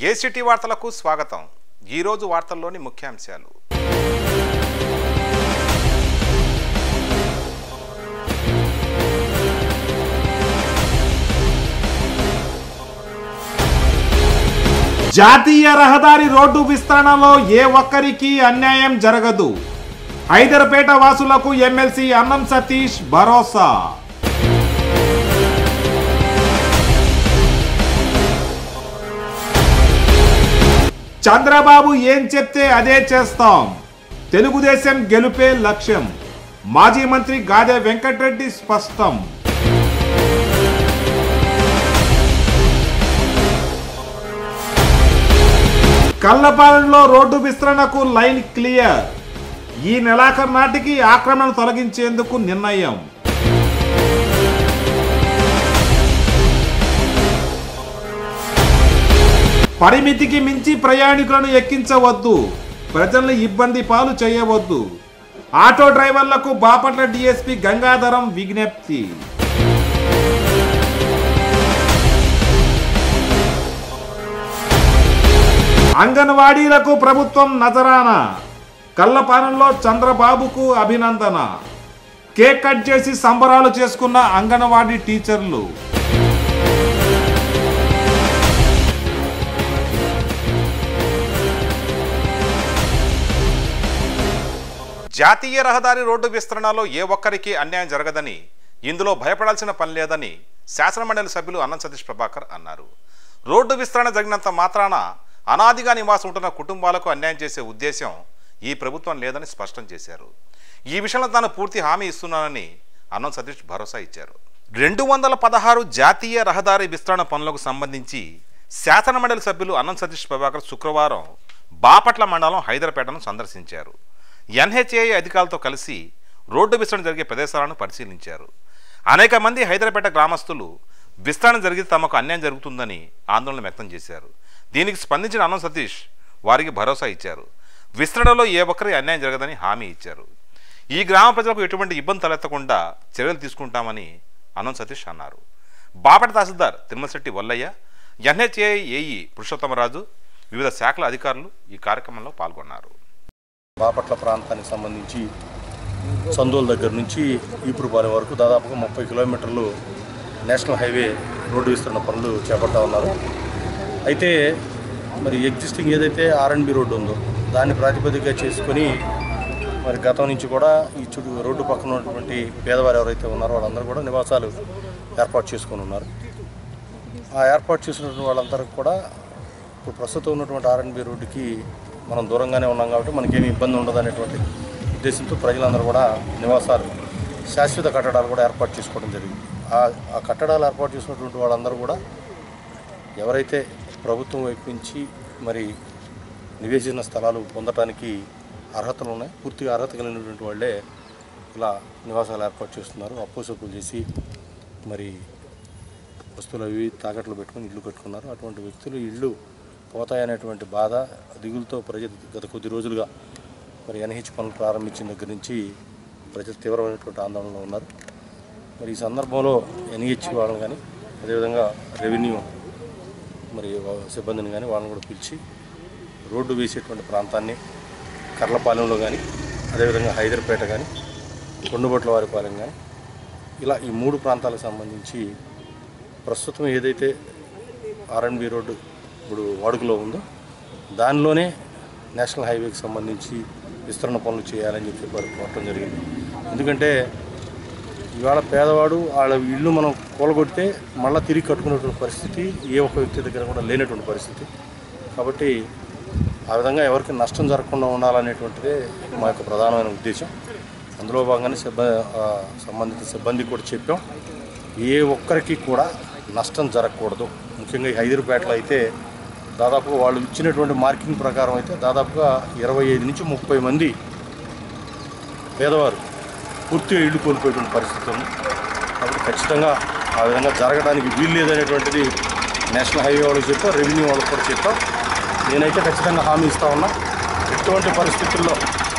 ACT వార్తలకు స్వాగతం ఈరోజు వార్తల్లోని ముఖ్యాంశాలు జాతీయ రహదారి రోడ్డు విస్తరణలో ఏ ఒక్కరికి అన్యాయం జరగదు హైదర్పేట వాసులకు ఎమ్మెల్సీ అన్నం సతీష్ భరోసా చంద్రబాబు ఏం చెప్తే అదే చేస్తాం తెలుగుదేశం గెలుపే లక్ష్యం మాజీ మంత్రి గాదె వెంకటరెడ్డి స్పష్టం కల్లపాలెంలో రోడ్డు విస్తరణకు లైన్ క్లియర్ ఈ నెలాఖరు నాటికి ఆక్రమణ తొలగించేందుకు నిర్ణయం పరిమితికి మించి ప్రయాణికులను ఎక్కించవద్దు ప్రజలను ఇబ్బంది పాలు చేయవద్దు ఆటో డ్రైవర్లకు బాపట్ల డిఎస్పి గంగాధరం విజ్ఞప్తి అంగన్వాడీలకు ప్రభుత్వం నజరానా కల్లపాలెంలో చంద్రబాబుకు అభినందన కేక్ కట్ చేసి సంబరాలు చేసుకున్న అంగన్వాడీ టీచర్లు జాతీయ రహదారి రోడ్డు విస్తరణలో ఏ ఒక్కరికి అన్యాయం జరగదని ఇందులో భయపడాల్సిన పని లేదని శాసనమండలి సభ్యులు అన్నం సతీష్ ప్రభాకర్ అన్నారు రోడ్డు విస్తరణ జరిగినంత మాత్రాన అనాదిగా నివాసం ఉంటున్న కుటుంబాలకు అన్యాయం చేసే ఉద్దేశం ఈ ప్రభుత్వం లేదని స్పష్టం చేశారు ఈ విషయంలో తాను పూర్తి హామీ ఇస్తున్నానని అన్నం సతీష్ భరోసా ఇచ్చారు రెండు వందల పదహారు జాతీయ రహదారి విస్తరణ పనులకు సంబంధించి శాసనమండలి సభ్యులు అన్నం సతీష్ ప్రభాకర్ శుక్రవారం బాపట్ల మండలం హైదరాపేటను సందర్శించారు ఎన్హెచ్ఏ అధికారులతో కలిసి రోడ్డు విస్తరణ జరిగే ప్రదేశాలను పరిశీలించారు అనేక మంది హైదరాపేట గ్రామస్తులు విస్తరణ జరిగితే తమకు అన్యాయం జరుగుతుందని ఆందోళన వ్యక్తం చేశారు దీనికి స్పందించిన అన్నం సతీష్ వారికి భరోసా ఇచ్చారు విస్తరణలో ఏ ఒక్కరి అన్యాయం జరగదని హామీ ఇచ్చారు ఈ గ్రామ ప్రజలకు ఎటువంటి ఇబ్బంది తలెత్తకుండా చర్యలు తీసుకుంటామని అన్నం సతీష్ అన్నారు బాపట తహసీల్దార్ తిరుమలశెట్టి వల్లయ్య ఎన్హెచ్ఏ ఏఈ పురుషోత్తమరాజు వివిధ శాఖల అధికారులు ఈ కార్యక్రమంలో పాల్గొన్నారు బాపట్ల ప్రాంతానికి సంబంధించి సందోల్ దగ్గర నుంచి ఈపురుపాలెం వరకు దాదాపుగా ముప్పై కిలోమీటర్లు నేషనల్ హైవే రోడ్డు విస్తరణ పనులు చేపడతా ఉన్నారు అయితే మరి ఎగ్జిస్టింగ్ ఏదైతే ఆర్ఎండ్బి రోడ్డు ఉందో దాన్ని ప్రాతిపదికగా చేసుకొని మరి గతం నుంచి కూడా ఈ చుట్టూ రోడ్డు పక్కన ఉన్నటువంటి పేదవారు ఎవరైతే ఉన్నారో వాళ్ళందరూ కూడా నివాసాలు ఏర్పాటు చేసుకొని ఉన్నారు ఆ ఏర్పాటు చేసినటువంటి వాళ్ళందరికీ కూడా ఇప్పుడు ప్రస్తుతం ఉన్నటువంటి ఆర్ఎన్బి రోడ్డుకి మనం దూరంగానే ఉన్నాం కాబట్టి మనకేమి ఇబ్బంది ఉండదు అనేటువంటి ఉద్దేశంతో ప్రజలందరూ కూడా నివాసాలు శాశ్వత కట్టడాలు కూడా ఏర్పాటు చేసుకోవడం జరిగింది ఆ ఆ కట్టడాలు ఏర్పాటు చేసినటువంటి వాళ్ళందరూ కూడా ఎవరైతే ప్రభుత్వం వైపు నుంచి మరి నివేశన స్థలాలు పొందటానికి అర్హతలు ఉన్నాయి పూర్తిగా అర్హత కలిగినటువంటి వాళ్ళే ఇలా నివాసాలు ఏర్పాటు చేస్తున్నారు అప్పు సొప్పులు చేసి మరి వస్తువులు అవి తాకట్లు పెట్టుకుని ఇల్లు కట్టుకున్నారు అటువంటి వ్యక్తులు ఇల్లు పోతాయనేటువంటి బాధ దిగులతో ప్రజలు గత కొద్ది రోజులుగా మరి ఎన్హెచ్ పనులు ప్రారంభించిన దగ్గర నుంచి ప్రజలు తీవ్రమైనటువంటి ఆందోళనలో ఉన్నారు మరి ఈ సందర్భంలో ఎన్హెచ్ వాళ్ళని కానీ అదేవిధంగా రెవెన్యూ మరి వా- సిబ్బందిని కానీ వాళ్ళని కూడా పిలిచి రోడ్డు వేసేటువంటి ప్రాంతాన్ని కర్లపాలెంలో కానీ అదేవిధంగా హైదర్పేట కానీ కొండబొట్ల వారిపాలెం కానీ ఇలా ఈ మూడు ప్రాంతాలకు సంబంధించి ప్రస్తుతం ఏదైతే ఆర్ఎన్బి రోడ్డు ఇప్పుడు వాడుకలో ఉందో దానిలోనే నేషనల్ హైవేకి సంబంధించి విస్తరణ పనులు చేయాలని చెప్పి వారు కోరటం జరిగింది ఎందుకంటే ఇవాళ పేదవాడు వాళ్ళ ఇల్లు మనం కూలగొడితే మళ్ళీ తిరిగి కట్టుకునేటువంటి పరిస్థితి ఏ ఒక్క వ్యక్తి దగ్గర కూడా లేనటువంటి పరిస్థితి కాబట్టి ఆ విధంగా ఎవరికి నష్టం జరగకుండా ఉండాలనేటువంటిదే మా యొక్క ప్రధానమైన ఉద్దేశం అందులో భాగంగానే సిబ్బంది సంబంధిత సిబ్బందికి కూడా చెప్పాం ఏ ఒక్కరికి కూడా నష్టం జరగకూడదు ముఖ్యంగా ఈ హైదరాబాద్లో అయితే దాదాపుగా వాళ్ళు ఇచ్చినటువంటి మార్కింగ్ ప్రకారం అయితే దాదాపుగా ఇరవై ఐదు నుంచి ముప్పై మంది పేదవారు పూర్తిగా ఇల్లు కోల్పోయేటువంటి పరిస్థితి ఉంది కాబట్టి ఖచ్చితంగా ఆ విధంగా జరగడానికి వీలు లేదనేటువంటిది నేషనల్ హైవే వాళ్ళకి చెప్పాం రెవెన్యూ వాళ్ళకి కూడా చెప్పాం నేనైతే ఖచ్చితంగా హామీ ఇస్తా ఉన్నా ఎటువంటి పరిస్థితుల్లో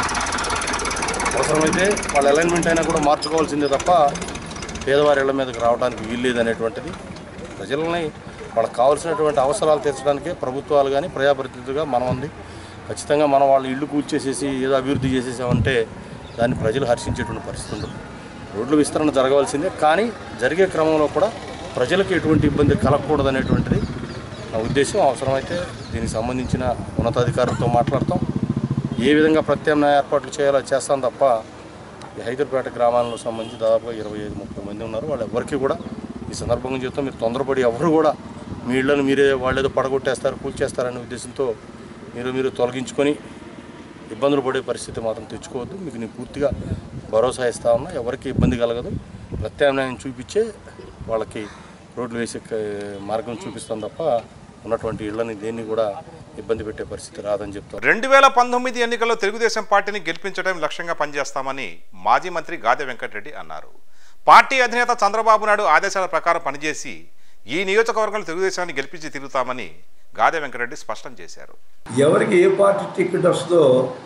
అవసరమైతే వాళ్ళ అలైన్మెంట్ అయినా కూడా మార్చుకోవాల్సిందే తప్ప పేదవారి ఇళ్ల మీదకి రావడానికి వీల్లేదు అనేటువంటిది ప్రజలని వాళ్ళకి కావాల్సినటువంటి అవసరాలు తీర్చడానికే ప్రభుత్వాలు కానీ ప్రజాప్రతినిధులుగా మనం ఉంది ఖచ్చితంగా మనం వాళ్ళ ఇల్లు కూల్చేసేసి ఏదో అభివృద్ధి చేసేసామంటే దాన్ని ప్రజలు హర్షించేటువంటి పరిస్థితి ఉండదు రోడ్ల విస్తరణ జరగవలసిందే కానీ జరిగే క్రమంలో కూడా ప్రజలకు ఎటువంటి ఇబ్బంది కలగకూడదు అనేటువంటిది నా ఉద్దేశం అవసరమైతే దీనికి సంబంధించిన ఉన్నతాధికారులతో మాట్లాడతాం ఏ విధంగా ప్రత్యామ్నాయ ఏర్పాట్లు చేయాలో చేస్తాం తప్ప ఈ హైదరాబాద్ గ్రామాలకు సంబంధించి దాదాపుగా ఇరవై ఐదు ముప్పై మంది ఉన్నారు వాళ్ళు ఎవరికి కూడా ఈ సందర్భంగా చెప్తాం మీరు తొందరపడి ఎవరు కూడా మీ ఇళ్లను మీరే వాళ్ళేదో పడగొట్టేస్తారు కూల్చేస్తారనే ఉద్దేశంతో మీరు మీరు తొలగించుకొని ఇబ్బందులు పడే పరిస్థితి మాత్రం తెచ్చుకోవద్దు మీకు నేను పూర్తిగా భరోసా ఇస్తా ఉన్నా ఎవరికి ఇబ్బంది కలగదు ప్రత్యామ్నాయం చూపించే వాళ్ళకి రోడ్లు వేసే క- మార్గం చూపిస్తాం తప్ప ఉన్నటువంటి ఇళ్ళని దేన్ని కూడా ఇబ్బంది పెట్టే పరిస్థితి రాదని చెప్తారు రెండు వేల పంతొమ్మిది ఎన్నికల్లో తెలుగుదేశం పార్టీని గెలిపించడం లక్ష్యంగా పనిచేస్తామని మాజీ మంత్రి గాదె వెంకటరెడ్డి అన్నారు పార్టీ అధినేత చంద్రబాబు నాయుడు ఆదేశాల ప్రకారం పనిచేసి ఈ నియోజకవర్గంలో తెలుగుదేశాన్ని గెలిపించి తిరుగుతామని గాదె వెంకటరెడ్డి స్పష్టం చేశారు ఎవరికి ఏ పార్టీ టికెట్ వస్తుందో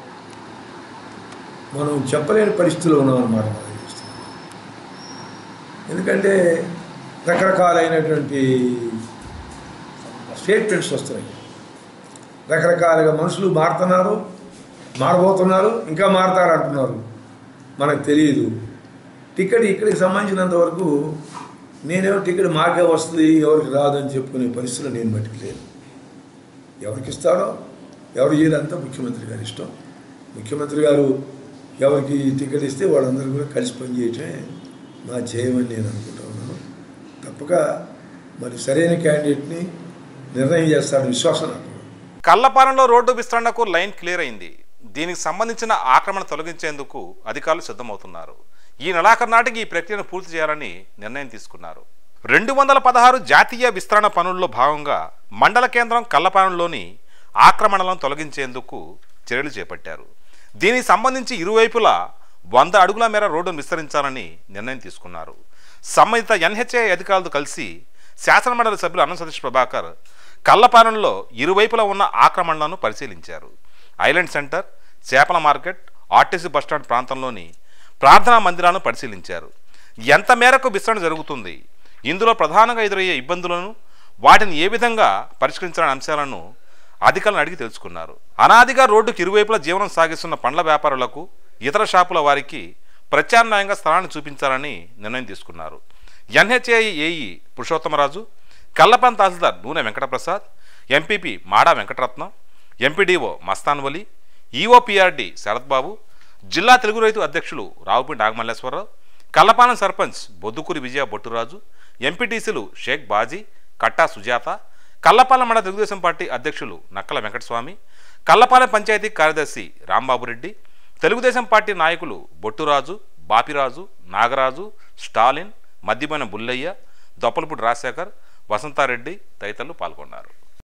మనం చెప్పలేని పరిస్థితిలో ఉన్నామన్నమాట మనం చూస్తున్నాం. ఎందుకంటే రకరకాలైనటువంటి స్టేట్మెంట్స్ వస్తున్నాయి రకరకాలుగా మనుషులు మారుతున్నారు మారబోతున్నారు ఇంకా మారుతారు అంటున్నారు మనకు తెలియదు టికెట్ ఇక్కడికి సంబంధించినంత వరకు నేనేమో టికెట్ మాకే వస్తుంది ఎవరికి రాదని చెప్పుకునే పరిస్థితులు నేను బతికి లేను ఎవరికి ఇస్తాడో ఎవరు చేయదంతా ముఖ్యమంత్రి గారి ఇష్టం ముఖ్యమంత్రి గారు ఎవరికి టికెట్ ఇస్తే వాళ్ళందరూ కూడా కలిసి పనిచేయటమే నా ధ్యేయమని నేను అనుకుంటా ఉన్నాను తప్పక మరి సరైన క్యాండిడేట్ని నిర్ణయం చేస్తాడని విశ్వాసం నాకు ఉంది. కల్లపాలెంలో రోడ్డు విస్తరణకు లైన్ క్లియర్ అయింది దీనికి సంబంధించిన ఆక్రమణ తొలగించేందుకు అధికారులు సిద్ధమవుతున్నారు ఈ నెలాఖరు నాటికి ఈ ప్రక్రియను పూర్తి చేయాలని నిర్ణయం తీసుకున్నారు రెండు వందల పదహారు జాతీయ విస్తరణ పనుల్లో భాగంగా మండల కేంద్రం కల్లపాలెంలోని ఆక్రమణలను తొలగించేందుకు చర్యలు చేపట్టారు దీనికి సంబంధించి ఇరువైపులా వంద అడుగుల మేర రోడ్డును విస్తరించాలని నిర్ణయం తీసుకున్నారు సంబంధిత ఎన్హెచ్ఏ అధికారులతో కలిసి శాసనమండలి సభ్యులు అన్న సతీష్ ప్రభాకర్ కల్లపాలెంలో ఇరువైపులా ఉన్న ఆక్రమణలను పరిశీలించారు ఐలాండ్ సెంటర్ చేపల మార్కెట్ ఆర్టీసీ బస్టాండ్ ప్రాంతంలోని ప్రార్థనా మందిరాలను పరిశీలించారు ఎంత మేరకు విస్తరణ జరుగుతుంది ఇందులో ప్రధానంగా ఎదురయ్యే ఇబ్బందులను వాటిని ఏ విధంగా పరిష్కరించాలనే అంశాలను అధికారులను అడిగి తెలుసుకున్నారు అనాదిగా రోడ్డుకు ఇరువైపులా జీవనం సాగిస్తున్న పండ్ల వ్యాపారులకు ఇతర షాపుల వారికి ప్రత్యామ్నాయంగా స్థలాన్ని చూపించాలని నిర్ణయం తీసుకున్నారు ఎన్హెచ్ఏ ఏఈ పురుషోత్తమరాజు కల్లపం tahsildar Nune Venkataprasad MPP Mada Venkataratnam MPDO Mastanvali EOPRD Sarathbabu జిల్లా తెలుగు రైతు అధ్యక్షులు రావుపి నాగమల్లేశ్వరరావు కల్లపాలెం సర్పంచ్ బొద్దుకూరి విజయ బొట్టురాజు ఎంపీటీసీలు షేక్ బాజీ కట్టా సుజాత కల్లపాలెం మండల తెలుగుదేశం పార్టీ అధ్యక్షులు నక్కల వెంకటస్వామి కల్లపాలెం పంచాయతీ కార్యదర్శి రాంబాబురెడ్డి తెలుగుదేశం పార్టీ నాయకులు బొట్టురాజు బాపిరాజు నాగరాజు స్టాలిన్ మద్దిమైన బుల్లయ్య దొప్పలపూడి రాజశేఖర్ వసంతారెడ్డి తదితరులు పాల్గొన్నారు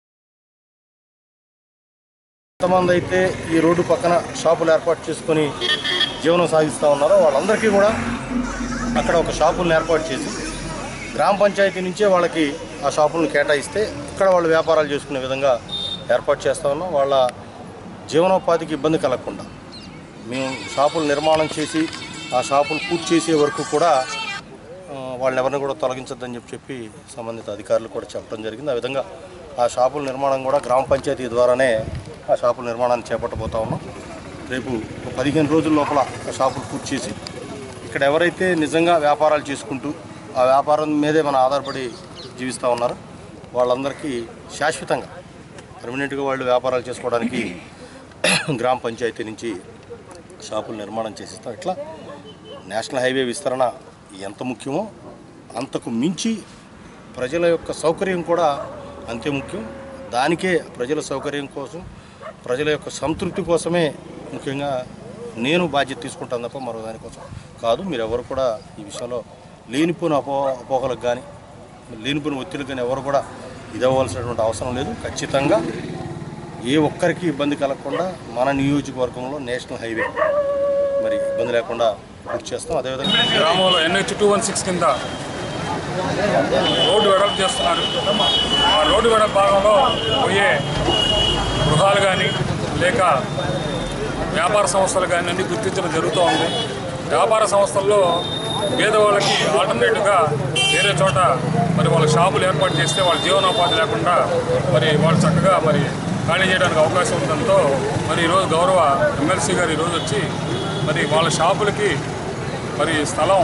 ఎంతమంది అయితే ఈ రోడ్డు పక్కన షాపులు ఏర్పాటు చేసుకొని జీవనం సాగిస్తూ ఉన్నారో వాళ్ళందరికీ కూడా అక్కడ ఒక షాపులను ఏర్పాటు చేసి గ్రామ పంచాయతీ నుంచే వాళ్ళకి ఆ షాపులను కేటాయిస్తే ఇక్కడ వాళ్ళు వ్యాపారాలు చేసుకునే విధంగా ఏర్పాటు చేస్తూ ఉన్నాం వాళ్ళ జీవనోపాధికి ఇబ్బంది కలగకుండా మేము షాపులు నిర్మాణం చేసి ఆ షాపులు పూర్తి చేసే వరకు కూడా ఆ, వాళ్ళని ఎవరిని కూడా తొలగించొద్దని చెప్పి చెప్పి సంబంధిత అధికారులు కూడా చెప్పడం జరిగింది ఆ విధంగా ఆ షాపుల నిర్మాణం కూడా గ్రామ పంచాయతీ ద్వారానే ఆ షాపుల నిర్మాణాన్ని చేపట్టబోతా ఉన్నాం రేపు ఒక పదిహేను రోజుల లోపల ఆ షాపులు పూర్తి చేసి ఇక్కడ ఎవరైతే నిజంగా వ్యాపారాలు చేసుకుంటూ ఆ వ్యాపారం మీదే మన ఆధారపడి జీవిస్తూ ఉన్నారో వాళ్ళందరికీ శాశ్వతంగా పర్మనెంట్గా వాళ్ళు వ్యాపారాలు చేసుకోవడానికి గ్రామ పంచాయతీ నుంచి షాపులు నిర్మాణం చేసిస్తాం ఇట్లా నేషనల్ హైవే విస్తరణ ఎంత ముఖ్యమో అంతకు మించి ప్రజల యొక్క సౌకర్యం కూడా అంతే ముఖ్యం దానికే ప్రజల సౌకర్యం కోసం ప్రజల యొక్క సంతృప్తి కోసమే ముఖ్యంగా నేను బాధ్యత తీసుకుంటాను తప్ప మరో దానికోసం కాదు మీరు ఎవరు కూడా ఈ విషయంలో లేనిపోయిన అపో అపోహలకు కానీ లేనిపోయిన ఒత్తిడికి కానీ ఎవరు కూడా ఇదవ్వాల్సినటువంటి అవసరం లేదు ఖచ్చితంగా ఏ ఒక్కరికి ఇబ్బంది కలగకుండా మన నియోజకవర్గంలో నేషనల్ హైవే మరి ఇబ్బంది లేకుండా పూర్తి చేస్తాం అదేవిధంగా గ్రామంలో ఎన్హెచ్ టూ వన్ సిక్స్ కింద రోడ్డు వెడల్పు చేస్తున్నారు ఆ రోడ్డు వెడల్పు భాగంలో పోయే గృహాలు కానీ లేక వ్యాపార సంస్థలు కానీ అన్ని గుర్తించడం జరుగుతూ ఉంది వ్యాపార సంస్థల్లో పేదవాళ్ళకి ఆల్టర్నేటివ్గా వేరే చోట మరి వాళ్ళ షాపులు ఏర్పాటు చేస్తే వాళ్ళ జీవనోపాధి లేకుండా మరి వాళ్ళు చక్కగా మరి ఖాళీ చేయడానికి అవకాశం ఉండడంతో మరి ఈరోజు గౌరవ ఎమ్మెల్సీ గారు ఈరోజు వచ్చి మరి వాళ్ళ షాపులకి మరి స్థలం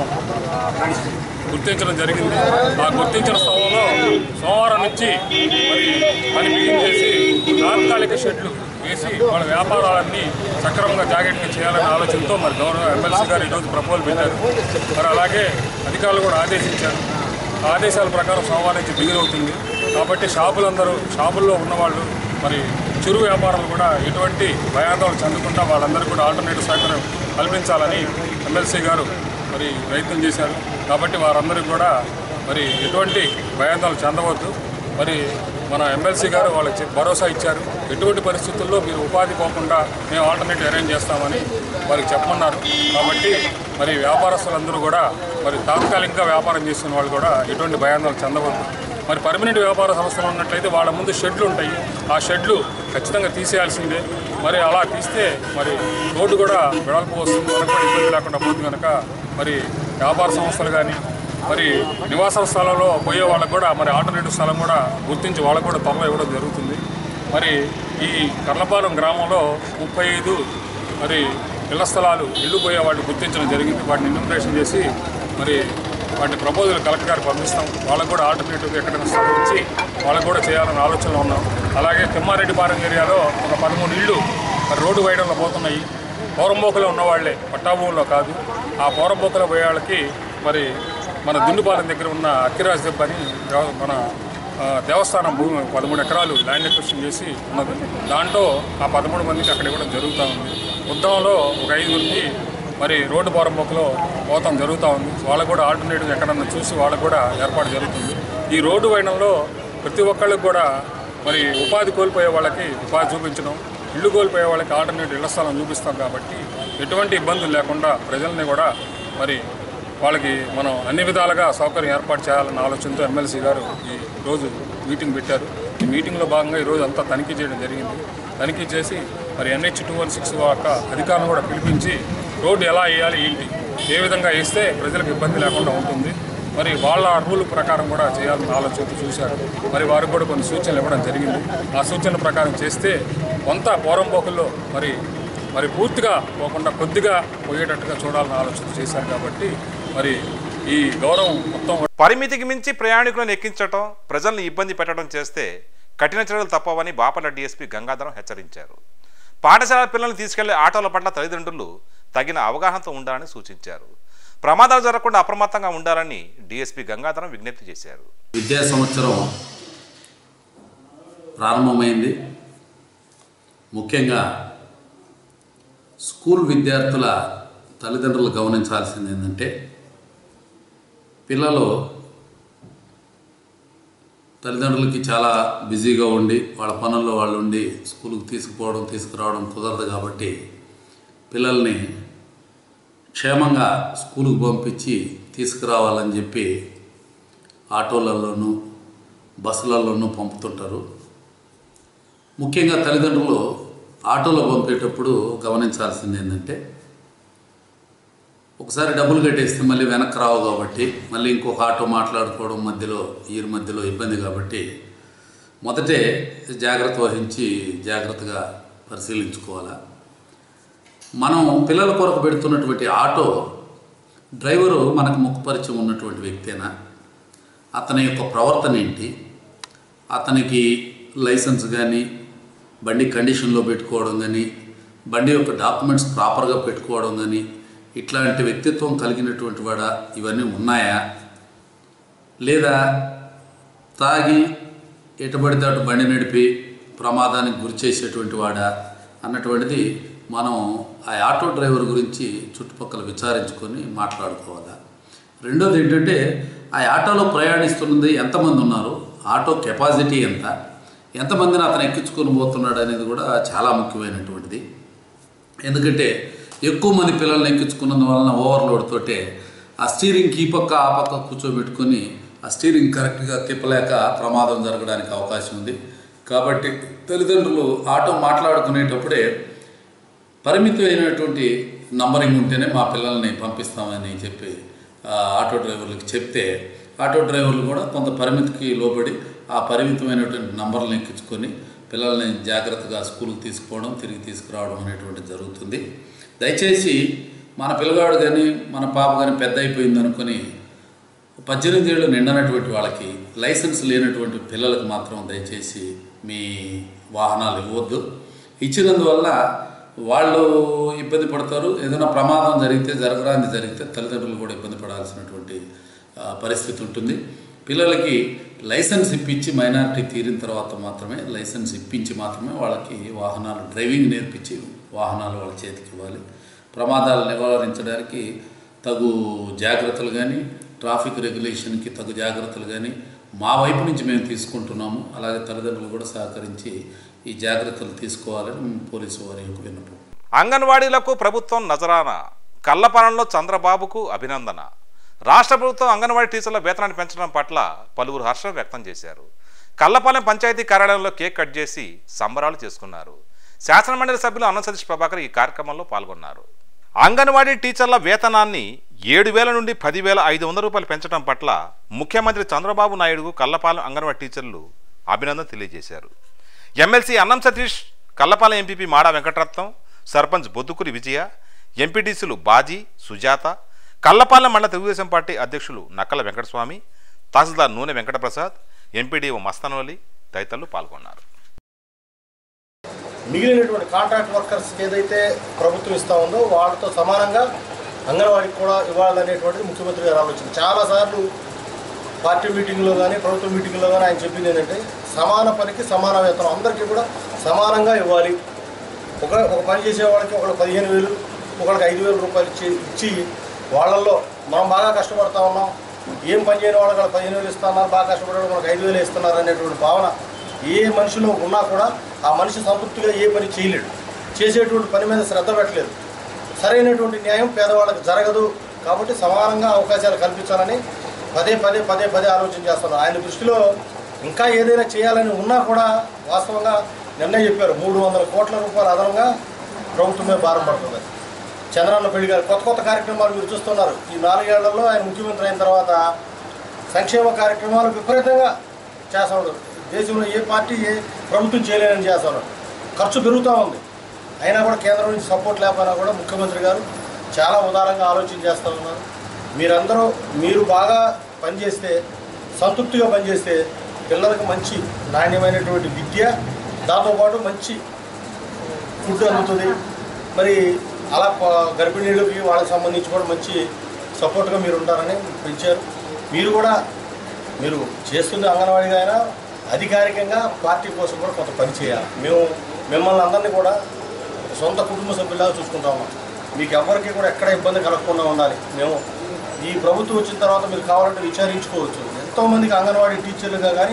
గుర్తించడం జరిగింది ఆ గుర్తించిన స్థలంలో సోమవారం నుంచి మరి పని బిగించేసి తాత్కాలిక షెడ్లు వేసి వాళ్ళ వ్యాపారాలన్నీ సక్రమంగా జాగ్రత్తగా చేయాలనే ఆలోచనతో మరి గౌరవ ఎమ్మెల్సీ గారు ఈరోజు ప్రపోజల్ పెట్టారు మరి అలాగే అధికారులు కూడా ఆదేశించారు ఆ ఆదేశాల ప్రకారం సోమవారం నుంచి బిగులవుతుంది కాబట్టి షాపులందరూ షాపుల్లో ఉన్నవాళ్ళు మరి చిరు వ్యాపారులు కూడా ఎటువంటి భయాందోళన చెందకుండా వాళ్ళందరికీ కూడా ఆల్టర్నేటివ్ సౌకర్యం కల్పించాలని ఎమ్మెల్సీ గారు మరి ప్రయత్నం చేశారు కాబట్టి వారందరికీ కూడా మరి ఎటువంటి భయాందోళన చెందవద్దు మరి మన ఎమ్మెల్సీ గారు వాళ్ళకి చెప్- భరోసా ఇచ్చారు ఎటువంటి పరిస్థితుల్లో మీరు ఉపాధి పోకుండా మేము ఆల్టర్నేటివ్ అరేంజ్ చేస్తామని వారికి చెప్పమన్నారు కాబట్టి మరి వ్యాపారస్తులందరూ కూడా మరి తాత్కాలికంగా వ్యాపారం చేస్తున్న వాళ్ళు కూడా ఎటువంటి భయాందోళన చెందవద్దు మరి పర్మనెంట్ వ్యాపార సంస్థలు ఉన్నట్లయితే వాళ్ళ ముందు షెడ్లు ఉంటాయి ఆ షెడ్లు ఖచ్చితంగా తీసేయాల్సిందే మరి అలా తీస్తే మరి రోడ్డు కూడా వెడల్పు వస్తుంది వాళ్ళకి కూడా ఇబ్బంది లేకుండా పోతుంది కనుక మరి వ్యాపార సంస్థలు కానీ మరి నివాస స్థలంలో పోయే వాళ్ళకు కూడా మరి ఆల్టర్నేటివ్ స్థలం కూడా గుర్తించి వాళ్ళకు కూడా త్వరలో ఇవ్వడం జరుగుతుంది మరి ఈ కర్లపాలెం గ్రామంలో ముప్పై ఐదు మరి ఇళ్ల స్థలాలు ఇల్లు పోయే వాళ్ళు గుర్తించడం జరిగింది వాటిని ఇన్యూమరేషన్ చేసి మరి వాటి ప్రపోజల్ కలెక్టర్ గారికి పంపిస్తాం వాళ్ళకు కూడా ఆల్టర్నేటివ్ ఎక్కడైనా స్థలం ఇచ్చి వాళ్ళకు కూడా చేయాలన్న ఆలోచనలో ఉన్నాం అలాగే తిమ్మారెడ్డిపాలెం ఏరియాలో ఒక పదమూడు ఇళ్ళు మరి రోడ్డు వేయడంలో పోతున్నాయి పౌరంబోకలో ఉన్నవాళ్లే పట్టాభూముల్లో కాదు ఆ పౌరంబోకలో పోయే వాళ్ళకి మరి మన దుండుపాలెం దగ్గర ఉన్న అక్కిరాజ్ దెబ్బ అని దేవ- మన ఆ, దేవస్థానం భూమి పదమూడు ఎకరాలు ల్యాండ్ ఎక్విషన్ చేసి ఉన్నది దాంట్లో ఆ పదమూడు మందికి అక్కడ ఇవ్వడం జరుగుతూ ఉంది ఉద్దంలో ఒక ఐదుగురికి మరి రోడ్డు పౌరంబోకలో పోతాం జరుగుతూ ఉంది వాళ్ళకు కూడా ఆల్టర్నేటివ్ ఎక్కడన్నా చూసి వాళ్ళకు కూడా ఏర్పాటు జరుగుతుంది ఈ రోడ్డు వైనంలో ప్రతి ఒక్కళ్ళకి కూడా మరి ఉపాధి కోల్పోయే వాళ్ళకి ఉపాధి చూపించడం ఇల్లు కోల్పోయే వాళ్ళకి ఆల్టర్నేటివ్ ఇళ్ల స్థలం చూపిస్తాం కాబట్టి ఎటువంటి ఇబ్బందులు లేకుండా ప్రజల్ని కూడా మరి వాళ్ళకి మనం అన్ని విధాలుగా సౌకర్యం ఏర్పాటు చేయాలన్న ఆలోచనతో ఎమ్మెల్సీ గారు ఈ రోజు మీటింగ్ పెట్టారు ఈ మీటింగ్లో భాగంగా ఈరోజు అంతా తనిఖీ చేయడం జరిగింది తనిఖీ చేసి మరి ఎన్హెచ్ టూ వన్ సిక్స్ యొక్క అధికారులను కూడా పిలిపించి రోడ్డు ఎలా వేయాలి ఏంటి ఏ విధంగా వేస్తే ప్రజలకు ఇబ్బంది లేకుండా ఉంటుంది మరి వాళ్ళ రూల్ ప్రకారం కూడా చేయాలని ఆలోచనతో చూశారు మరి వారికి కూడా కొన్ని సూచనలు ఇవ్వడం జరిగింది ఆ సూచనల ప్రకారం చేస్తే కొంత పోరంపోకుల్లో మరి మరి పూర్తిగా పోకుండా కొద్దిగా పోయేటట్టుగా చూడాలని ఆలోచన చేశారు కాబట్టి మరి ఈ గౌరవం మొత్తం పరిమితికి మించి ప్రయాణికులను ఎక్కించడం ప్రజల్ని ఇబ్బంది పెట్టడం చేస్తే కఠిన చర్యలు తప్పవని బాపట్ల డీఎస్పీ గంగాధరం హెచ్చరించారు పాఠశాల పిల్లల్ని తీసుకెళ్లే ఆటోల పట్ల తల్లిదండ్రులు తగిన అవగాహనతో ఉండాలని సూచించారు ప్రమాదాలు జరగకుండా అప్రమత్తంగా ఉండాలని డీఎస్పీ గంగాధరం విజ్ఞప్తి చేశారు విద్యా సంవత్సరం ప్రారంభమైంది ముఖ్యంగా స్కూల్ విద్యార్థుల తల్లిదండ్రులు గమనించాల్సింది ఏంటంటే పిల్లలు తల్లిదండ్రులకి చాలా బిజీగా ఉండి వాళ్ళ పనుల్లో వాళ్ళు ఉండి స్కూల్కి తీసుకుపోవడం తీసుకురావడం కుదరదు కాబట్టి పిల్లల్ని క్షేమంగా స్కూలుకు పంపించి తీసుకురావాలని చెప్పి ఆటోలలోనూ బస్సులలోనూ పంపుతుంటారు ముఖ్యంగా తల్లిదండ్రులు ఆటోలో పంపేటప్పుడు గమనించాల్సింది ఏంటంటే ఒకసారి డబ్బులు కట్టేస్తే మళ్ళీ వెనక్కి రావు కాబట్టి మళ్ళీ ఇంకొక ఆటో మాట్లాడుకోవడం మధ్యలో ఈ మధ్యలో ఇబ్బంది కాబట్టి మొదటే జాగ్రత్త వహించి జాగ్రత్తగా పరిశీలించుకోవాలా మనం పిల్లల కొరకు పెడుతున్నటువంటి ఆటో డ్రైవరు మనకు ముఖ పరిచయం ఉన్నటువంటి వ్యక్తేనా అతని యొక్క ప్రవర్తన ఏంటి అతనికి లైసెన్స్ కానీ బండి కండిషన్లో పెట్టుకోవడం కానీ బండి యొక్క డాక్యుమెంట్స్ ప్రాపర్గా పెట్టుకోవడం కానీ ఇట్లాంటి వ్యక్తిత్వం కలిగినటువంటి వాడా ఇవన్నీ ఉన్నాయా లేదా తాగి ఎటుబడితే అటు బండి నడిపి ప్రమాదానికి గురి చేసేటువంటి వాడా అన్నటువంటిది మనం ఆ ఆటో డ్రైవర్ గురించి చుట్టుపక్కల విచారించుకొని మాట్లాడుకోవాలా రెండోది ఏంటంటే ఆ ఆటోలో ప్రయాణిస్తున్నది ఎంతమంది ఉన్నారు ఆటో కెపాసిటీ ఎంత ఎంతమందిని అతను ఎక్కించుకొని పోతున్నాడు అనేది కూడా చాలా ముఖ్యమైనటువంటిది ఎందుకంటే ఎక్కువ మంది పిల్లల్ని ఎక్కించుకున్నందు వలన ఓవర్లోడ్ తోటే ఆ స్టీరింగ్ ఈ పక్క ఆ పక్క కూర్చోబెట్టుకొని ఆ స్టీరింగ్ కరెక్ట్గా తిప్పలేక ప్రమాదం జరగడానికి అవకాశం ఉంది కాబట్టి తల్లిదండ్రులు ఆటో మాట్లాడుకునేటప్పుడే పరిమితమైనటువంటి నంబరింగ్ ఉంటేనే మా పిల్లల్ని పంపిస్తామని చెప్పి ఆ ఆటో డ్రైవర్లకు చెప్తే ఆటో డ్రైవర్లు కూడా కొంత పరిమితికి లోబడి ఆ పరిమితమైనటువంటి నంబర్లను ఎక్కించుకొని పిల్లల్ని జాగ్రత్తగా స్కూల్కి తీసుకుపోవడం తిరిగి తీసుకురావడం అనేటువంటి జరుగుతుంది దయచేసి మన పిల్లగాడు కానీ మన పాప కానీ పెద్ద అయిపోయింది అనుకొని పద్దెనిమిది ఏళ్ళు నిండనటువంటి వాళ్ళకి లైసెన్స్ లేనటువంటి పిల్లలకు మాత్రం దయచేసి మీ వాహనాలు ఇవ్వద్దు ఇచ్చినందువల్ల వాళ్ళు ఇబ్బంది పడతారు ఏదైనా ప్రమాదం జరిగితే జరగరాంది జరిగితే తల్లిదండ్రులు కూడా ఇబ్బంది పడాల్సినటువంటి ఆ, పరిస్థితి ఉంటుంది పిల్లలకి లైసెన్స్ ఇప్పించి మైనారిటీ తీరిన తర్వాత మాత్రమే లైసెన్స్ ఇప్పించి మాత్రమే వాళ్ళకి వాహనాలు డ్రైవింగ్ నేర్పించి వాహనాలు వాళ్ళ చేతికి ఇవ్వాలి ప్రమాదాలు నివారించడానికి తగు జాగ్రత్తలు కానీ ట్రాఫిక్ రెగ్యులేషన్కి తగు జాగ్రత్తలు కానీ మా వైపు నుంచి మేము తీసుకుంటున్నాము అలాగే తల్లిదండ్రులు కూడా సహకరించి ఈ జాగ్రత్తలు తీసుకోవాలని పోలీసు వారి యొక్క విన్నపం అంగన్వాడీలకు ప్రభుత్వం నజరానా కల్లపాలెంలో చంద్రబాబుకు అభినందన రాష్ట్ర ప్రభుత్వం అంగన్వాడీ టీచర్ల వేతనాన్ని పెంచడం పట్ల పలువురు హర్షం వ్యక్తం చేశారు కల్లపాలెం పంచాయతీ కార్యాలయంలో కేక్ కట్ చేసి సంబరాలు చేసుకున్నారు శాసనమండలి సభ్యులు అన్న సతీష్ ప్రభాకర్ ఈ కార్యక్రమంలో పాల్గొన్నారు అంగన్వాడీ టీచర్ల వేతనాన్ని ఏడు వేల నుండి పదివేల ఐదు వందల రూపాయలు పెంచడం పట్ల ముఖ్యమంత్రి చంద్రబాబు నాయుడుకు కల్లపాలెం అంగన్వాడీ టీచర్లు అభినందన తెలియజేశారు ఎమ్మెల్సీ అన్నం సతీష్ కల్లపాలెం ఎంపీపీ మాడా వెంకటరత్నం సర్పంచ్ బొద్దుకురి విజయ ఎంపీటీసీలు బాజీ సుజాత కల్లపాలెం మండల తెలుగుదేశం పార్టీ అధ్యక్షులు నక్కల వెంకటస్వామి తహసీల్దార్ నూనె వెంకటప్రసాద్ ఎంపీడీఓ మస్తానవలి తదితరులు పాల్గొన్నారు మిగిలినటువంటి కాంట్రాక్ట్ వర్కర్స్కి ఏదైతే ప్రభుత్వం ఇస్తా ఉందో వాళ్ళతో సమానంగా అంగన్వాడికి కూడా ఇవ్వాలనేటువంటిది ముఖ్యమంత్రి గారు ఆలోచన చాలాసార్లు పార్టీ మీటింగ్లో కానీ ప్రభుత్వ మీటింగ్లో కానీ ఆయన చెప్పింది ఏంటంటే సమాన పనికి సమాన వేతనం అందరికీ కూడా సమానంగా ఇవ్వాలి ఒక ఒక పని చేసే వాళ్ళకి ఒకళ్ళు పదిహేను వేలు ఒకళ్ళకి ఐదు వేల రూపాయలు ఇచ్చి ఇచ్చి వాళ్ళల్లో మనం బాగా కష్టపడతా ఉన్నాం ఏం పని చేయని వాళ్ళకి వాళ్ళు పదిహేను వేలు ఇస్తున్నారు బాగా కష్టపడే మనకు ఐదు వేలు ఇస్తున్నారు అనేటువంటి భావన ఏ మనిషిలో ఉన్నా కూడా ఆ మనిషి సంతృప్తిగా ఏ పని చేయలేడు చేసేటువంటి పని మీద శ్రద్ధ పెట్టలేదు సరైనటువంటి న్యాయం పేదవాళ్ళకి జరగదు కాబట్టి సమానంగా అవకాశాలు కల్పించాలని పదే పదే పదే పదే ఆలోచన చేస్తున్నారు ఆయన దృష్టిలో ఇంకా ఏదైనా చేయాలని ఉన్నా కూడా వాస్తవంగా నిన్నే చెప్పారు మూడు వందల కోట్ల రూపాయలు అదనంగా ప్రభుత్వమే భారం పడుతుంది చంద్రన్న పెళ్లి గారు కొత్త కొత్త కార్యక్రమాలు మీరు చూస్తున్నారు ఈ నాలుగేళ్లలో ఆయన ముఖ్యమంత్రి అయిన తర్వాత సంక్షేమ కార్యక్రమాలు విపరీతంగా చేస్తాడు దేశంలో ఏ పార్టీ ఏ ప్రభుత్వం చేయలేనని చేస్తాడు ఖర్చు పెరుగుతూ ఉంది అయినా కూడా కేంద్రం నుంచి సపోర్ట్ లేకపోయినా కూడా ముఖ్యమంత్రి గారు చాలా ఉదారంగా ఆలోచన చేస్తూ ఉన్నారు మీరందరూ మీరు బాగా పనిచేస్తే సంతృప్తిగా పనిచేస్తే పిల్లలకు మంచి నాణ్యమైనటువంటి విద్య దాంతోపాటు మంచి ఫుడ్ అందుతుంది మరి అలా ప- గర్భిణీలకి వాళ్ళకి సంబంధించి కూడా మంచి సపోర్ట్గా మీరు ఉంటారని పెంచారు మీరు కూడా మీరు చేస్తుంది అంగన్వాడీగా అయినా అధికారికంగా పార్టీ కోసం కూడా కొంత పని చేయాలి మేము మిమ్మల్ని అందరినీ కూడా సొంత కుటుంబ సభ్యులాగా చూసుకుంటా ఉన్నాం మీకు ఎవరికి కూడా ఎక్కడ ఇబ్బంది కలగకుండా ఉండాలి మేము ఈ ప్రభుత్వం వచ్చిన తర్వాత మీరు కావాలంటే విచారించుకోవచ్చు ఎంతోమందికి అంగన్వాడీ టీచర్లుగా కానీ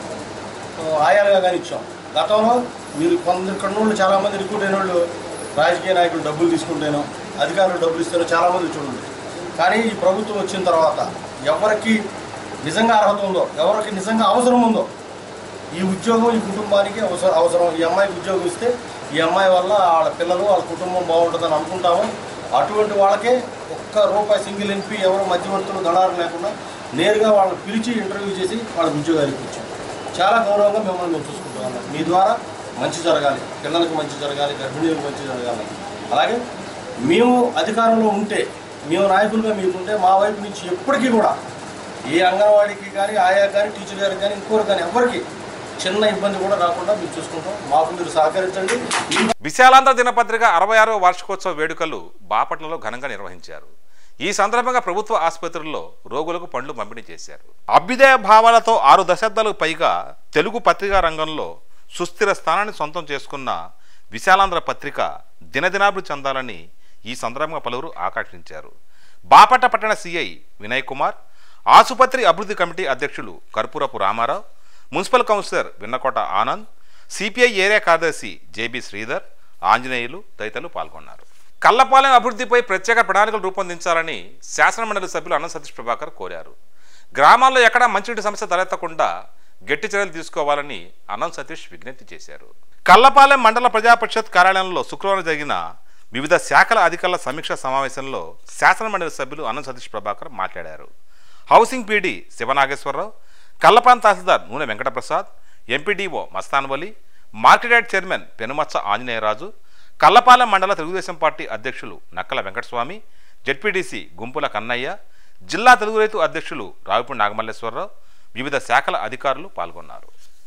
ఆయాలుగా కానీ ఇచ్చాం గతంలో మీరు కొందరు ఇక్కడ నుండి చాలామంది రిక్రూట్ అయిన వాళ్ళు రాజకీయ నాయకులు డబ్బులు తీసుకుంటేనో అధికారులు డబ్బులు ఇస్తేనో చాలామంది చూడండి కానీ ఈ ప్రభుత్వం వచ్చిన తర్వాత ఎవరికి నిజంగా అర్హత ఉందో ఎవరికి నిజంగా అవసరం ఉందో ఈ ఉద్యోగం ఈ కుటుంబానికి అవసరం అవసరం ఈ అమ్మాయికి ఉద్యోగం ఇస్తే ఈ అమ్మాయి వల్ల వాళ్ళ పిల్లలు వాళ్ళ కుటుంబం బాగుంటుందని అనుకుంటాము అటువంటి వాళ్ళకే ఒక్క రూపాయి సింగిల్ ఎంపీ ఎవరు మధ్యవర్తులు దళారు లేకుండా నేరుగా వాళ్ళని పిలిచి ఇంటర్వ్యూ చేసి వాళ్ళకి ఉద్యోగాలు ఇప్పించాం చాలా గౌరవంగా మిమ్మల్ని మేము చూసుకుంటూ ఉన్నాం మీ ద్వారా మంచి జరగాలి పిల్లలకు మంచి జరగాలి గర్భిణీలకు మంచి జరగాలి అలాగే మేము అధికారంలో ఉంటే మేము నాయకులుగా మీకుంటే మా వైపు నుంచి ఎప్పటికీ కూడా ఏ అంగన్వాడీకి కానీ ఆయా కానీ టీచర్ గారికి కానీ ఇంకోరు కానీ ఎవరికి చిన్న ఇబ్బంది కూడా రాకుండా మీరు చూసుకుంటాం మాకు మీరు సహకరించండి ఈ విశాలాంధ్ర దినపత్రిక అరవై ఆరవ వార్షికోత్సవ వేడుకలు బాపట్లలో ఘనంగా నిర్వహించారు ఈ సందర్భంగా ప్రభుత్వ ఆసుపత్రుల్లో రోగులకు పండ్లు పంపిణీ చేశారు అభ్యుదయ భావాలతో ఆరు దశాబ్దాలకు పైగా తెలుగు పత్రికా రంగంలో సుస్థిర స్థానాన్ని సొంతం చేసుకున్న విశాలాంధ్ర పత్రిక దినదినాభివృద్ధి చెందాలని ఈ సందర్భంగా పలువురు ఆకాంక్షించారు బాపట్ల పట్టణ సిఐ వినయ్ కుమార్ ఆసుపత్రి అభివృద్ధి కమిటీ అధ్యక్షులు Karpurapu Ramarao municipal councillor Vinnakota Anand CPI area కార్యదర్శి జేబి శ్రీధర్ ఆంజనేయులు తదితరులు పాల్గొన్నారు కల్లపాలెం అభివృద్ధిపై ప్రత్యేక ప్రణాళికలు రూపొందించాలని శాసనమండలి సభ్యులు అన్న సతీష్ ప్రభాకర్ కోరారు గ్రామాల్లో ఎక్కడా మంచినీటి సమస్య తలెత్తకుండా గట్టి చర్యలు తీసుకోవాలని అన్నం సతీష్ విజ్ఞప్తి చేశారు కల్లపాలెం మండల ప్రజా పరిషత్ కార్యాలయంలో శుక్రవారం జరిగిన వివిధ శాఖల అధికారుల సమీక్షా సమావేశంలో శాసనమండలి సభ్యులు అన్నం సతీష్ ప్రభాకర్ మాట్లాడారు హౌసింగ్ పీడీ శివనాగేశ్వరరావు కల్లపాన్ tahsildar Nune Venkataprasad MPDO Mastanvali market yard chairman Penumaccha Anjaneyaraju Kallapalem మండల తెలుగుదేశం పార్టీ అధ్యక్షులు నక్కల వెంకటస్వామి జెడ్పీడీసీ గుంపుల కన్నయ్య జిల్లా తెలుగు రైతు అధ్యక్షులు రావిపూడి నాగమల్లేశ్వరరావు వివిధ శాఖల అధికారులు పాల్గొన్నారు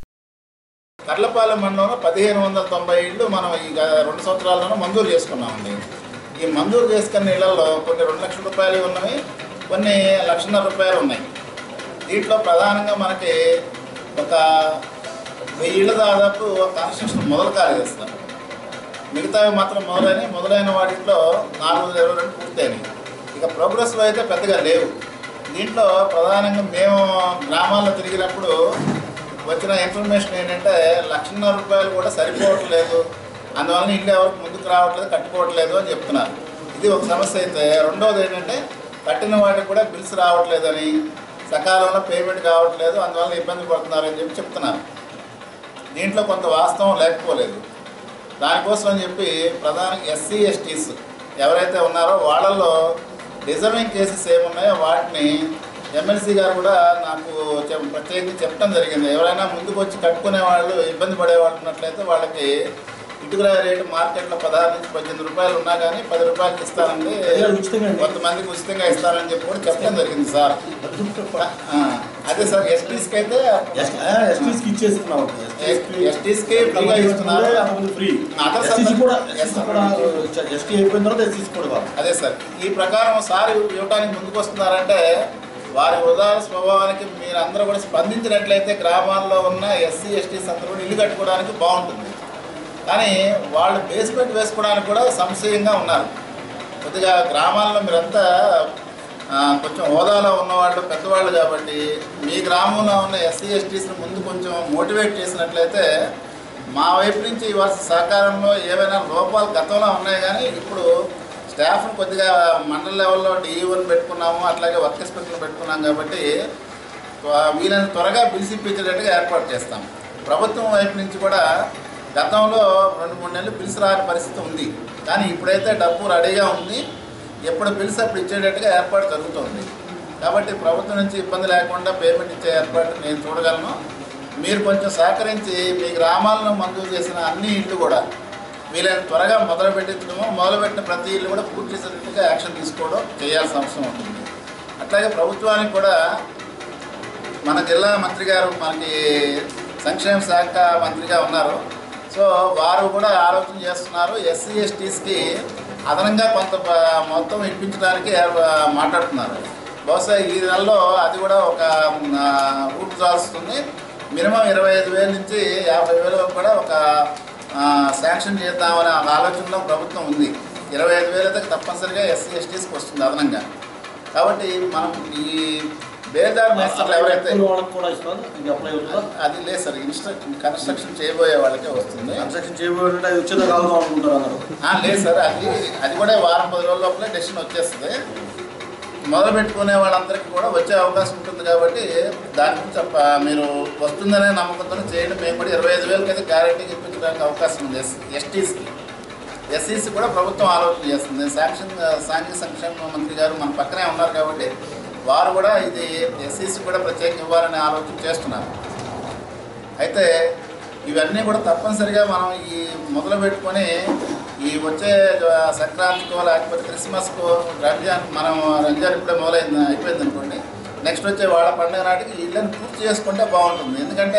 కర్లపాలెం మండలంలో పదిహేను వందల తొంభై ఇళ్ళు మనం ఈ గ- రెండు సంవత్సరాల్లోనూ మంజూరు చేసుకున్నామండి ఈ మంజూరు చేసుకున్న ఇళ్లలో కొన్ని రెండు లక్షల రూపాయలు ఉన్నవి కొన్ని లక్షన్నర రూపాయలు ఉన్నాయి దీంట్లో ప్రధానంగా మనకి ఒక వెయ్యి ఇళ్ళు దాదాపు కన్స్ట్రక్షన్ మొదలు కాలేస్తాం మిగతావి మాత్రం మొదలైన మొదలైన వాటిలో నాలుగు వందల ఇరవై రెండు పూర్తయినాయి ఇక ప్రోగ్రెస్లో అయితే పెద్దగా లేవు దీంట్లో ప్రధానంగా మేము గ్రామాల్లో తిరిగినప్పుడు వచ్చిన ఇన్ఫర్మేషన్ ఏంటంటే లక్షన్నర రూపాయలు కూడా సరిపోవట్లేదు అందువలన ఇల్లు ఎవరికి ముందుకు రావట్లేదు కట్టుకోవట్లేదు అని చెప్తున్నారు ఇది ఒక సమస్య అయితే రెండవది ఏంటంటే కట్టిన వాటికి కూడా బిల్స్ రావట్లేదని సకాలంలో పేమెంట్ కావట్లేదు అందువల్ల ఇబ్బంది పడుతున్నారని చెప్పి చెప్తున్నారు దీంట్లో కొంత వాస్తవం లేకపోలేదు దానికోసం అని చెప్పి ప్రధాన ఎస్సీ ఎస్టీస్ ఎవరైతే ఉన్నారో వాళ్ళల్లో రిజర్వింగ్ కేసెస్ ఏమున్నాయో వాటిని ఎమ్మెల్సీ గారు కూడా నాకు చెప్- ప్రత్యేకించి చెప్పడం జరిగింది ఎవరైనా ముందుకు వచ్చి కట్టుకునే వాళ్ళు ఇబ్బంది పడే వాళ్ళు ఉన్నట్లయితే వాళ్ళకి ఇటుకల రేటు మార్కెట్లో పదహారు నుంచి పద్దెనిమిది రూపాయలు ఉన్నా కానీ పది రూపాయలకి ఇస్తానండి కొంతమందికి ఉచితంగా ఇస్తానని చెప్పి కూడా చెప్పడం జరిగింది సార్ ఆ, అదే సార్ ఎస్టీస్కి అయితే ఎస్టీస్కి ఇచ్చేస్తున్నాం ఎస్టీస్కి ఫ్రీగా ఇస్తున్నారు ఫ్రీ అదర్ ఎస్టీసీ కూడా Yes, ఎస్టీ sir. కూడా ఎస్టీ అయిపోయిన తర్వాత ఎస్టీసీ కూడా కావాలి అదే సార్ ఈ ప్రకారం సార్ ఇవ్వడానికి ముందుకు వస్తున్నారంటే వారి ఉదాహరణ స్వభావానికి మీరు అందరూ కూడా స్పందించినట్లయితే గ్రామాల్లో ఉన్న ఎస్సీ ఎస్టీస్ అందరూ కూడా ఇల్లు కట్టుకోవడానికి బాగుంటుంది కానీ వాళ్ళు బేస్మెంట్ వేసుకోవడానికి కూడా సంశయంగా ఉన్నారు కొద్దిగా గ్రామాల్లో మీరంతా ఆ, కొంచెం హోదాలో ఉన్నవాళ్ళు పెద్దవాళ్ళు కాబట్టి మీ గ్రామంలో ఉన్న ఎస్సీ ఎస్టీస్ని ముందు కొంచెం మోటివేట్ చేసినట్లయితే మా వైపు నుంచి ఇవ్వాల్సిన సహకారంలో ఏవైనా లోపాలు గతంలో ఉన్నాయి కానీ ఇప్పుడు స్టాఫ్ను కొద్దిగా మండల లెవెల్లో డిఈఓని పెట్టుకున్నాము అట్లాగే వర్క్ ఇన్స్పెక్టర్ని పెట్టుకున్నాం కాబట్టి త్వ- వీలైన త్వరగా బిల్స్ ఇప్పించేటట్టుగా ఏర్పాటు చేస్తాం ప్రభుత్వం వైపు నుంచి కూడా గతంలో రెండు మూడు నెలలు బిల్స్ రాని పరిస్థితి ఉంది కానీ ఇప్పుడైతే డబ్బు రెడీగా ఉంది ఎప్పుడు బిల్స్ అప్పుడు ఇచ్చేటట్టుగా ఏర్పాటు జరుగుతుంది కాబట్టి ప్రభుత్వం నుంచి ఇబ్బంది లేకుండా పేమెంట్ ఇచ్చే ఏర్పాటు నేను చూడగలను మీరు కొంచెం సహకరించి మీ గ్రామాలను మంజూరు చేసిన అన్ని ఇళ్ళు కూడా వీలైన త్వరగా మొదలు పెట్టించడము మొదలుపెట్టిన ప్రతి ఇల్లు కూడా పూర్తి చేసేటట్టుగా యాక్షన్ తీసుకోవడం చేయాల్సిన అవసరం ఉంటుంది అట్లాగే ప్రభుత్వానికి కూడా మన జిల్లా మంత్రి గారు మనకి సంక్షేమ శాఖ మంత్రిగా ఉన్నారు సో వారు కూడా ఆలోచన చేస్తున్నారు ఎస్సీ ఎస్టీస్కి అదనంగా కొంత ప- మొత్తం ఇప్పించడానికి ఏర్- మాట్లాడుతున్నారు బహుశా ఈ నెలలో అది కూడా ఒక ఆ, రూట్ రాస్తుంది మినిమం ఇరవై ఐదు వేల నుంచి యాభై వేల వరకు కూడా ఒక ఆ, శాంక్షన్ చేద్దామనే ఒక ఆలోచనలో ప్రభుత్వం ఉంది ఇరవై ఐదు వేలు అయితే తప్పనిసరిగా ఎస్సీ ఎస్టీస్కి వస్తుంది అదనంగా కాబట్టి మనం ఈ బేదార్ మేస్టర్లు ఎవరైతే వాళ్ళకి కూడా ఇస్తారు ఇది అప్లై అవుతుందా అది లేదు సార్ ఇన్స్ట్రక్షన్ కన్స్ట్రక్షన్ చేయబోయే వాళ్ళకే వస్తుంది కన్స్ట్రక్షన్ చేయబోతుంటే అది వచ్చేదా కాదు అనుకుంటారు అందరూ ఆ, లేదు సార్ అది అది కూడా వారం పది రోజుల లోపలే డెసిషన్ వచ్చేస్తుంది మొదలు పెట్టుకునే వాళ్ళందరికీ కూడా వచ్చే అవకాశం ఉంటుంది కాబట్టి దాని గురించి చెప్ప మీరు వస్తుందనే నమ్మకంతో చేయండి మేము కూడా ఇరవై ఐదు వేలకి అయితే గ్యారంటీ ఇప్పించడానికి అవకాశం ఉంది ఎస్టీస్కి ఎస్సీసీ కూడా ప్రభుత్వం ఆలోచన చేస్తుంది శాంక్షన్ సాంఘిక సంక్షేమ మంత్రి గారు మన పక్కనే ఉన్నారు కాబట్టి వారు కూడా ఇది ఎస్సీసీ కూడా ప్రత్యేకంగా ఇవ్వాలనే ఆలోచన చేస్తున్నారు అయితే ఇవన్నీ కూడా తప్పనిసరిగా మనం ఈ మొదలు పెట్టుకొని ఈ వచ్చే జ- సంక్రాంతికో లేకపోతే క్రిస్మస్కో రంజాన్ మనం రంజాన్ ఇప్పుడే మొదలైంది అయిపోయింది అనుకోండి నెక్స్ట్ వచ్చే వాళ్ళ పండుగ నాటికి ఇళ్ళని పూర్తి చేసుకుంటే బాగుంటుంది ఎందుకంటే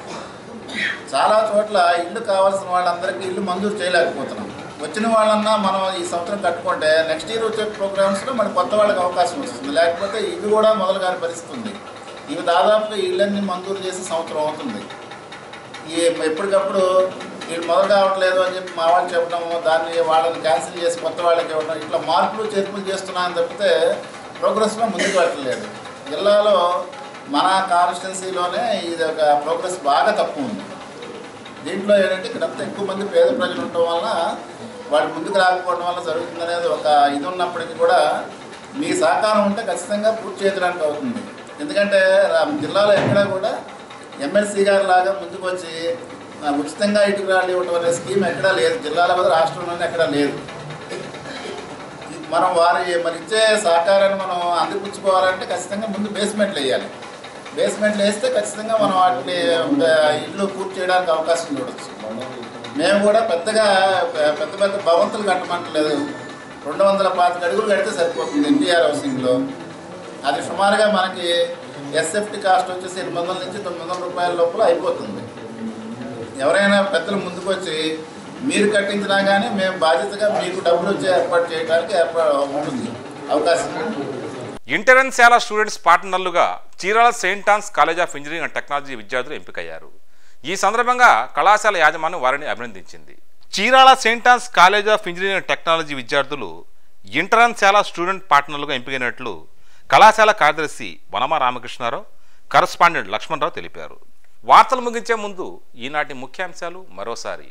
చాలా చోట్ల ఇల్లు కావాల్సిన వాళ్ళందరికీ ఇల్లు మంజూరు చేయలేకపోతున్నాం వచ్చిన వాళ్ళన్నా మనం ఈ సంవత్సరం కట్టుకుంటే నెక్స్ట్ ఇయర్ వచ్చే ప్రోగ్రామ్స్లో మన కొత్త వాళ్ళకి అవకాశం వస్తుంది లేకపోతే ఇవి కూడా మొదలు కాని పరిస్థితి ఉంది ఇవి దాదాపుగా ఇళ్ళన్నీ మంజూరు చేసి సంవత్సరం అవుతుంది ఈ ఎప్పటికప్పుడు వీళ్ళు మొదలు కావట్లేదు అని చెప్పి మా వాళ్ళు చెప్పడము దాన్ని వాళ్ళని క్యాన్సిల్ చేసి కొత్త వాళ్ళకి ఇవ్వడం ఇట్లా మార్పులు చేర్పులు చేస్తున్నానని తప్పితే ప్రోగ్రెస్లో ముందుకు వెళ్ళట్లేదు జిల్లాలో మన కాన్స్టిట్యున్సీలోనే ఇది ఒక ప్రోగ్రెస్ బాగా తక్కువ ఉంది దీంట్లో ఏంటంటే ఇక్కడంతా ఎక్కువ మంది పేద ప్రజలు ఉండటం వలన వాళ్ళు ముందుకు రాకపోవడం వల్ల జరుగుతుందనేది ఒక ఇది ఉన్నప్పటికీ కూడా మీ సహకారం ఉంటే ఖచ్చితంగా పూర్తి చేయడానికి అవుతుంది ఎందుకంటే రా- జిల్లాలో ఎక్కడా కూడా ఎమ్మెల్సీ గారి లాగా ముందుకు వచ్చి ఆ, ఉచితంగా ఇటుకు రాళ్ళు ఇవ్వటం అనే స్కీమ్ ఎక్కడా లేదు జిల్లాలో కూడా రాష్ట్రంలోనే ఎక్కడా లేదు మనం వారి మరి ఇచ్చే సహకారాన్ని మనం అందిపుచ్చుకోవాలంటే ఖచ్చితంగా ముందు బేస్మెంట్లు వేయాలి బేస్మెంట్లు వేస్తే ఖచ్చితంగా మనం వాటిని ఆ, ఇల్లు పూర్తి చేయడానికి అవకాశం చూడొచ్చు మేము కూడా పెద్దగా పె- పెద్ద పెద్ద భవంతులు కట్టమంటలేదు రెండు వందల పాతిక అడుగులు కడితే సరిపోతుంది ఎన్టీఆర్ హౌసింగ్లో అది సుమారుగా మనకి ఎస్ఎఫ్టీ కాస్ట్ వచ్చేసి ఎనిమిది వందల నుంచి తొమ్మిది వందల రూపాయల లోపల అయిపోతుంది ఎవరైనా పెద్దలు ముందుకు వచ్చి మీరు కట్టించినా కానీ మేము బాధ్యతగా మీకు డబ్బులు వచ్చే ఏర్పాటు చేయడానికి ఏర్పాటు ఉంటుంది అవకాశం ఇంటరెన్స్యాల స్టూడెంట్స్ పార్ట్నర్లుగా Chirala Saint Ann's College of Engineering and Technology విద్యార్థులు ఎంపికయ్యారు ఈ సందర్భంగా కళాశాల యాజమాన్యం వారిని అభినందించింది Chirala Saint Ann's College of Engineering and Technology విద్యార్థులు ఇంటరెన్స్యాల స్టూడెంట్ పార్ట్నర్లుగా ఎంపికైనట్లు కళాశాల కార్యదర్శి వనమ రామకృష్ణారావు కరస్పాండెంట్ లక్ష్మణరావు తెలిపారు వార్తలు ముగించే ముందు ఈనాటి ముఖ్యాంశాలు మరోసారి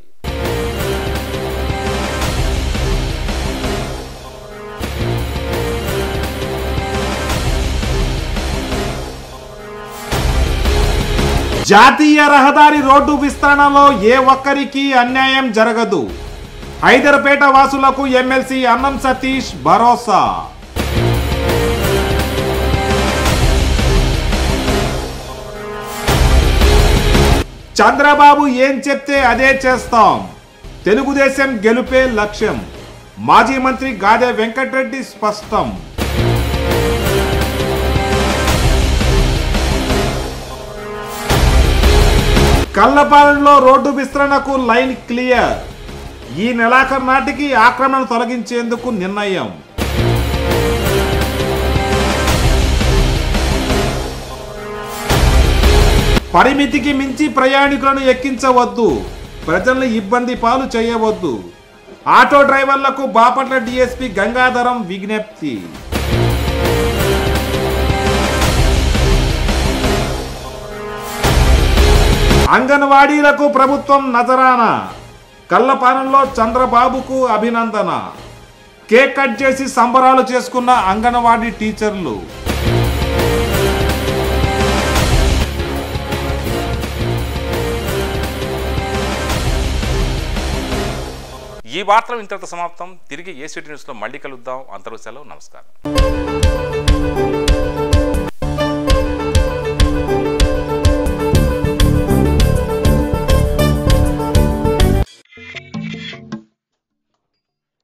జాతీయ రహదారి రోడ్డు విస్తరణలో ఏ ఒక్కరికి అన్యాయం జరగదు హైదర్పేట వాసులకు ఎమ్మెల్సీ అన్నం సతీష్ భరోసా చంద్రబాబు ఏం చెప్తే అదే చేస్తాం తెలుగుదేశం గెలుపే లక్ష్యం మాజీ మంత్రి గాదె వెంకటరెడ్డి స్పష్టం కల్లపాలెంలో రోడ్డు విస్తరణకు లైన్ క్లియర్ ఈ నెలాఖరు నాటికి ఆక్రమణ తొలగించేందుకు నిర్ణయం పరిమితికి మించి ప్రయాణికులను ఎక్కించవద్దు ప్రజల్ని ఇబ్బంది పాలు చేయవద్దు ఆటో డ్రైవర్లకు బాపట్ల డిఎస్పి గంగాధరం విజ్ఞప్తి అంగన్వాడీలకు ప్రభుత్వం నజరానా కల్లపాలెంలో చంద్రబాబుకు అభినందన కేక్ కట్ చేసి సంబరాలు చేసుకున్న అంగన్వాడీ టీచర్లు ఈ వార్తలు ఇంతటితో సమాప్తం తిరిగి ఏసీటీ న్యూస్లో మళ్ళీ కలుద్దాం అంతరు సెలవు నమస్కారం